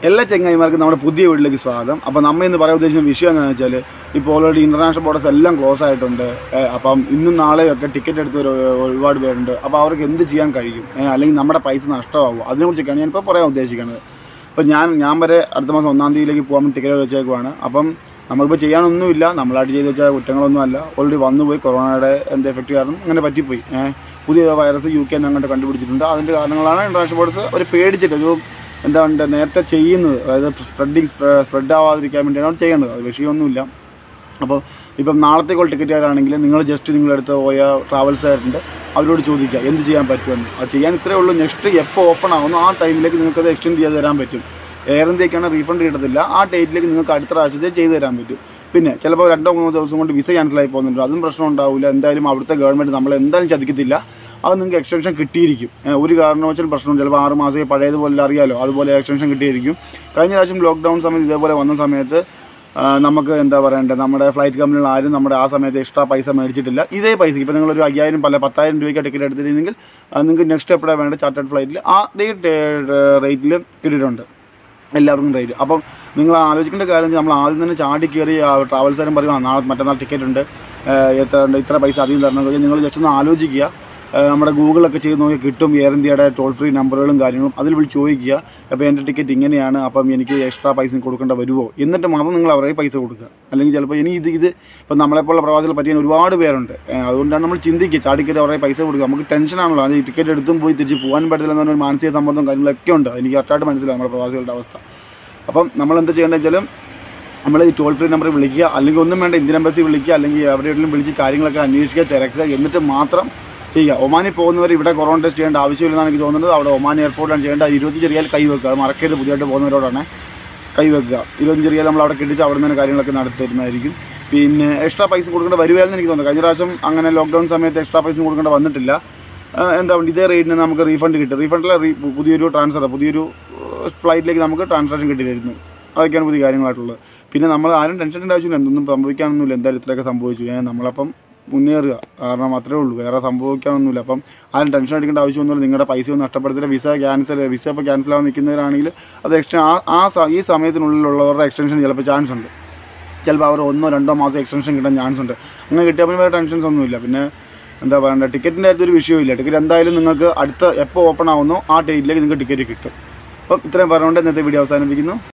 എല്ലാ ചെങ്ങായിമാർക്കും നമ്മുടെ പുതിയ വീട്ടിലേക്ക് സ്വാഗതം അപ്പോൾ നമ്മൾ ഇന്ന് പറയാൻ ഉദ്ദേശിക്കുന്ന വിഷയം എന്താണെന്ന് വെച്ചാൽ ഇപ്പോൾ ഓൾറെഡി ഇൻ്റർനാഷണൽ ബോർഡേഴ്സ് എല്ലാം ക്ലോസ് ആയിട്ടുണ്ട് ഏഹ് അപ്പം ഇന്നും നാളെയും ഒക്കെ ടിക്കറ്റ് എടുത്ത് ഒരു ഒരുപാട് പേരുണ്ട് അപ്പോൾ അവർക്ക് എന്ത് ചെയ്യാൻ കഴിയും ഏഹ് അല്ലെങ്കിൽ നമ്മുടെ പൈസ നഷ്ടമാവും അതിനെക്കുറിച്ചൊക്കെയാണ് ഞാനിപ്പോൾ പറയാൻ ഉദ്ദേശിക്കുന്നത് അപ്പോൾ ഞാൻ ഞാൻ വരെ അടുത്ത മാസം ഒന്നാം തീയതിയിലേക്ക് പോകാൻ വേണ്ടി ടിക്കറ്റ് വെച്ചേക്കുവാണ് അപ്പം നമുക്കിപ്പോൾ ചെയ്യാനൊന്നുമില്ല നമ്മളായിട്ട് ചെയ്ത് വെച്ചാൽ കുറ്റങ്ങളൊന്നുമല്ല ഓൾറെഡി വന്നുപോയി കൊറോണയുടെ എന്ത് എഫക്റ്റ് കാരണം അങ്ങനെ പറ്റിപ്പോയി ഏഹ് പുതിയ വൈറസ് യു കെ അങ്ങോട്ട് കണ്ടുപിടിച്ചിട്ടുണ്ട് അതിൻ്റെ കാരണങ്ങളാണ് ഇൻ്റർനാഷണൽ ബോർഡേഴ്സ് ഒരു പേടിച്ചിട്ട് ഒരു എന്താ പറയുക നേരത്തെ ചെയ്യുന്നത് അതായത് സ്പ്രെഡിങ് സ്പ്രെഡ് ആവാതിരിക്കാൻ വേണ്ടിയാണ് ചെയ്യുന്നത് അത് വിഷയമൊന്നുമില്ല അപ്പോൾ ഇപ്പം നാളത്തേക്കുള്ള ടിക്കറ്റുകാരാണെങ്കിൽ നിങ്ങൾ ജസ്റ്റ് നിങ്ങളടുത്ത് പോയ ട്രാവൽസുകാരുണ്ട് അവരോട് ചോദിക്കുക എന്ത് ചെയ്യാൻ പറ്റുമെന്ന് അത് ചെയ്യാൻ ഇത്രയേ ഉള്ളൂ നെക്സ്റ്റ് എപ്പോൾ ഓപ്പൺ ആവുന്നു ആ ടൈമിലേക്ക് നിങ്ങൾക്കത് എക്സ്റ്റെൻഡ് ചെയ്ത് തരാൻ പറ്റും എയർ ഇന്ത്യക്കാണ് റീഫണ്ട് കിട്ടത്തില്ല ആ ഡേറ്റിലേക്ക് നിങ്ങൾക്ക് അടുത്ത പ്രാവശ്യത്തെ ചെയ്തു തരാൻ പറ്റും പിന്നെ ചിലപ്പോൾ രണ്ടോ മൂന്നോ ദിവസം കൊണ്ട് വിസ ക്യാൻസലായി പോകുന്നുണ്ട് അതും പ്രശ്നം ഉണ്ടാവില്ല എന്തായാലും അവിടുത്തെ ഗവൺമെൻറ് നമ്മളെ എന്തായാലും ചതിക്കത്തില്ല അത് നിങ്ങൾക്ക് എക്സ്റ്റൻഷൻ കിട്ടിയിരിക്കും ഏഹ് ഒരു കാരണവശാലും പ്രശ്നം ചിലപ്പോൾ ആറ് മാസമേ പഴയതുപോലെ അറിയാലോ അതുപോലെ എക്സ്റ്റൻഷൻ കിട്ടിയിരിക്കും കഴിഞ്ഞ പ്രാവശ്യം ലോക്ക്ഡൗൺ സമയത്ത് ഇതേപോലെ വന്ന സമയത്ത് ആ, നമുക്ക് എന്താ പറയണ്ടത് നമ്മുടെ ഫ്ലൈറ്റ് കമ്പനികൾ ആരും നമ്മുടെ ആ സമയത്ത് എക്സ്ട്രാ പൈസ മേടിച്ചിട്ടില്ല ഇതേ പൈസ ഇപ്പോൾ നിങ്ങളൊരു അയ്യായിരം പല പത്തായിരം രൂപയ്ക്ക് ടിക്കറ്റ് എടുത്തിരുന്നെങ്കിൽ അത് നിങ്ങൾക്ക് നെക്സ്റ്റ് എപ്പോഴാണ് വേണ്ടത് ചാർട്ടേഡ് ഫ്ലൈറ്റിൽ അതേ റേറ്റിൽ കിട്ടിയിട്ടുണ്ട് എല്ലാവർക്കും റേറ്റ് അപ്പം നിങ്ങൾ ആലോചിക്കേണ്ട കാര്യം എന്ന് വെച്ചാൽ നമ്മൾ ആദ്യം തന്നെ ചാടി കയറി ട്രാവൽസുകാരും പറയും ആ നാളെ മറ്റന്നാൾ ടിക്കറ്റ് ഉണ്ട് ഏഹ് എത്ര ഉണ്ട് ഇത്ര പൈസ അധികം തരണം എന്ന് നിങ്ങൾ ജസ്റ്റ് ഒന്ന് ആലോചിക്കുക ഏഹ് നമ്മുടെ ഗൂഗിളൊക്കെ ചെയ്ത് നോക്കി കിട്ടും എയർ ഇന്ത്യയുടെ ടോൾ ഫ്രീ നമ്പറുകളും കാര്യങ്ങളും അതിൽ വിളിച്ച് ചോദിക്കുക അപ്പോൾ എൻ്റെ ടിക്കറ്റ് ഇങ്ങനെയാണ് അപ്പം എനിക്ക് എക്സ്ട്രാ പൈസ കൊടുക്കേണ്ട വരുമോ എന്നിട്ട് മാത്രം നിങ്ങൾ അവരെ പൈസ കൊടുക്കുക അല്ലെങ്കിൽ ചിലപ്പോൾ ഇനി ഇത് ഇത് ഇപ്പം നമ്മളെപ്പോലുള്ള പ്രവാസികൾ പറ്റിയ ഒരുപാട് പേരുണ്ട് ഏഹ് അതുകൊണ്ടാണ് നമ്മൾ ചിന്തിക്കുക ചാടിക്കറ്റ് അവരെ പൈസ കൊടുക്കുക നമുക്ക് ടെൻഷനാണല്ലോ അത് ഈ ടിക്കറ്റ് എടുത്തും പോയി തിരിച്ച് പോകാൻ പറ്റത്തില്ല എന്ന് പറഞ്ഞ ഒരു മാനസിക സമ്മർദ്ദം കാര്യങ്ങളൊക്കെ ഉണ്ട് എനിക്ക് കറക്റ്റായിട്ട് മനസ്സിലാവും നമ്മുടെ പ്രവാസികളുടെ അവസ്ഥ അപ്പം നമ്മൾ എന്താ ചെയ്യേണ്ടത് വെച്ചാൽ നമ്മൾ ഈ ടോൾ ഫ്രീ നമ്പറിൽ വിളിക്കുക അല്ലെങ്കിൽ ഒന്നും വേണ്ട ഇന്ത്യൻ എംബസി വിളിക്കുക അല്ലെങ്കിൽ എവിടെയെങ്കിലും വിളിച്ച് കാര്യങ്ങളൊക്കെ അന്വേഷിക്കുക തിരക്കുക എന്നിട്ട് മാത്രം ചെയ്യുക ഒമാനിൽ പോകുന്നവർ ഇവിടെ കൊറോണ ടെസ്റ്റ് ചെയ്യേണ്ട ആവശ്യമില്ലെന്നാണ് എനിക്ക് തോന്നുന്നത് അവിടെ ഒമാൻ എയർപോർട്ടിലാണ് ചെയ്യേണ്ട ഇരുപത്തഞ്ച് റിയാൽ കൈ വെക്കുക അത് മറക്കരുത് പുതിയതായിട്ട് പോകുന്നവരോടാണ് കൈ വെക്കുക ഇരുപത്തഞ്ച് റിയാൽ നമ്മൾ അവിടെ കിട്ടിച്ച് അവിടെ നിന്ന് കാര്യങ്ങളൊക്കെ നടത്തി തരുന്നതായിരിക്കും പിന്നെ എക്സ്ട്രാ പൈസ കൊടുക്കേണ്ട വരുമായിരുന്നു എനിക്ക് തോന്നുന്നു കഴിഞ്ഞ പ്രാവശ്യം അങ്ങനെ ലോക്ക്ഡൗൺ സമയത്ത് എക്സ്ട്രാ പൈസ കൊടുക്കേണ്ട വന്നിട്ടില്ല ആ, എന്താ പറയുക ഇതേ റേറ്റിന് നമുക്ക് റീഫണ്ട് കിട്ടും റീഫണ്ടിലെ റീ പുതിയൊരു ട്രാൻസ്ഫർ പുതിയൊരു ഫ്ലൈറ്റിലേക്ക് നമുക്ക് ട്രാൻസാക്ഷൻ കിട്ടിയിരുന്നു അതൊക്കെയാണ് പുതിയ കാര്യങ്ങളായിട്ടുള്ളത് പിന്നെ നമ്മൾ ആരും ടെൻഷൻ ചെയ്യേണ്ട ആവശ്യമില്ല എന്തൊന്നും സംഭവിക്കാനൊന്നുമില്ല എന്തായാലും ഇത്രയൊക്കെ സംഭവിച്ചു ഏ, നമ്മളപ്പം മുന്നേറുക കാരണം അത്രേ ഉള്ളൂ വേറെ സംഭവിക്കാനൊന്നുമില്ല അപ്പം ആരും ടെൻഷൻ അടിക്കേണ്ട ആവശ്യമൊന്നുമില്ല നിങ്ങളുടെ പൈസ ഒന്നും നഷ്ടപ്പെടുത്തില്ല വിസ ക്യാൻസൽ വിസ ഇപ്പോൾ ക്യാൻസൽ ആവാൻ നിൽക്കുന്നവരാണെങ്കിൽ അത് എക്സ്റ്റ ആ ആ സ- ഈ സമയത്തിനുള്ളിലുള്ളവരുടെ എക്സ്റ്റൻഷൻ ചിലപ്പോൾ ചാൻസ് ഉണ്ട് ചിലപ്പോൾ അവർ ഒന്നോ രണ്ടോ മാസം എക്സ്റ്റൻഷൻ കിട്ടാൻ ചാൻസ് ഉണ്ട് അങ്ങനെ കിട്ടിയാൽ പിന്നെ വേറെ ടെൻഷൻസ് ഒന്നുമില്ല പിന്നെ എന്താ പറയണ്ടേ ടിക്കറ്റിൻ്റെ അടുത്തൊരു വിഷയമില്ല ടിക്കറ്റ് എന്തായാലും നിങ്ങൾക്ക് അടുത്ത എപ്പോൾ ഓപ്പൺ ആവുന്നോ ആ ഡേറ്റിലേക്ക് നിങ്ങൾക്ക് ടിക്കറ്റ് കിട്ടും അപ്പം ഇത്രയും പറഞ്ഞുകൊണ്ട് ഇന്നത്തെ വീഡിയോ അവസാനിപ്പിക്കുന്നു